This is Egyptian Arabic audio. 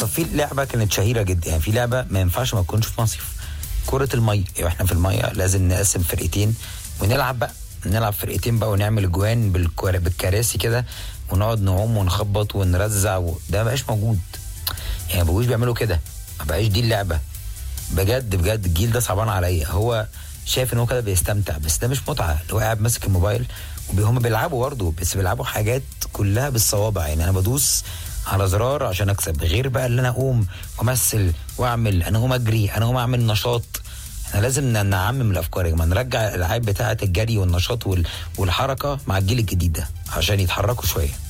طب في لعبه كانت شهيره جدا يعني في لعبه ما ينفعش ما تكونش في مصيف كره الميه يعني احنا في الميه لازم نقسم فرقتين ونلعب بقى نلعب فرقتين بقى ونعمل اجوان بالكوار- بالكراسي كده ونقعد نعوم ونخبط ونرزع و... ده ما بقاش موجود يعني ما بقوش بيعملوا كده ما بقاش دي اللعبه بجد بجد الجيل ده صعبان عليا هو شايف ان هو كده بيستمتع بس ده مش متعه اللي هو قاعد ماسك الموبايل وهم بيلعبوا برضه بس بيلعبوا حاجات كلها بالصوابع يعني انا بدوس على زرار عشان اكسب غير بقى اللي انا اقوم وامثل واعمل انا اقوم اجري انا اقوم اعمل نشاط احنا لازم ن- نعمم الافكار يا جماعه نرجع الالعاب بتاعه الجري والنشاط وال- والحركه مع الجيل الجديد ده عشان يتحركوا شويه